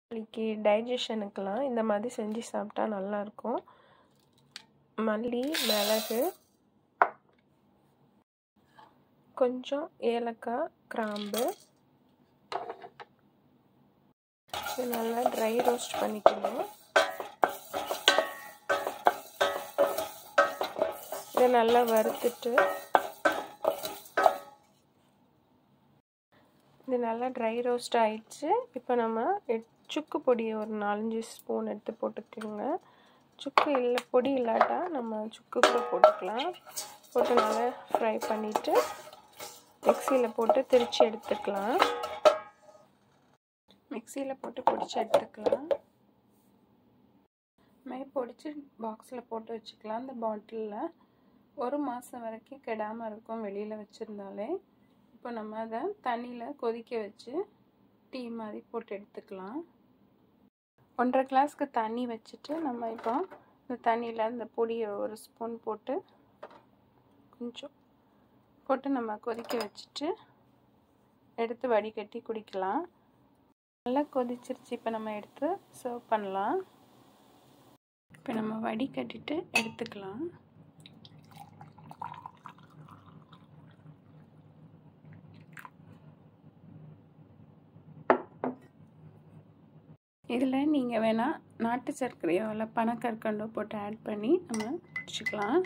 நாளைக்கு டைஜஷனுக்கெலாம் இந்த மாதிரி செஞ்சு சாப்பிட்டா நல்லாயிருக்கும் மல்லி மிளகு கொஞ்சம் ஏலக்காய் கிராம்பு இது நல்லா ட்ரை ரோஸ்ட் பண்ணிக்கணும் இதை நல்லா வறுத்துட்டு இது நல்லா ட்ரை ரோஸ்ட் ஆயிடுச்சு இப்போ நம்ம சுக்கு பொடி ஒரு நாலஞ்சு ஸ்பூன் எடுத்து போட்டுக்கோங்க சுக்கு இல்லை பொடி இல்லாட்டா நம்ம சுக்கு கூட போட்டுக்கலாம் போட்டு நல்லா ஃப்ரை பண்ணிவிட்டு மிக்சியில் போட்டு திரித்து எடுத்துக்கலாம் மிக்சியில் போட்டு பொடிச்சு எடுத்துக்கலாம் மை பொடிச்சு பாக்ஸில் போட்டு வச்சுக்கலாம் இந்த பாட்டிலில் ஒரு மாதம் வரைக்கும் கெடாமல் இருக்கும் வெளியில் வச்சுருந்தாலே இப்போ நம்ம அதை தண்ணியில் கொதிக்க வச்சு டீ மாதிரி போட்டு எடுத்துக்கலாம் ஒன்றரை கிளாஸ்க்கு தண்ணி வச்சுட்டு நம்ம இப்போ இந்த தண்ணியில் இந்த பொடியை ஒரு ஸ்பூன் போட்டு கொஞ்சம் போட்டு நம்ம கொதிக்க வச்சுட்டு எடுத்து வடிகட்டி குடிக்கலாம் நல்லா கொதிச்சிருச்சு இப்போ நம்ம எடுத்து சர்வ் பண்ணலாம் இப்போ நம்ம வடிகட்டிட்டு எடுத்துக்கலாம் இதில் நீங்கள் வேணால் நாட்டு சர்க்கரையோ இல்லை பனக்கற்கண்டோ போட்டு ஆட் பண்ணி நம்ம குடிச்சிக்கலாம்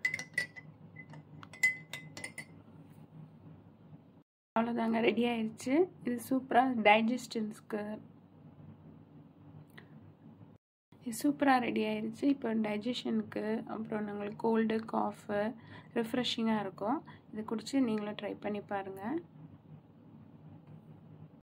அவ்வளோதாங்க ரெடி ஆயிடுச்சு இது சூப்பராக டைஜஸ்டன்ஸ்க்கு இது சூப்பராக ரெடி ஆயிடுச்சு இப்போ டைஜஷனுக்கு அப்புறம் நம்மளுக்கு கோல்டு காஃபு ரிஃப்ரெஷிங்காக இருக்கும் இதை குடித்து நீங்களும் ட்ரை பண்ணி பாருங்கள்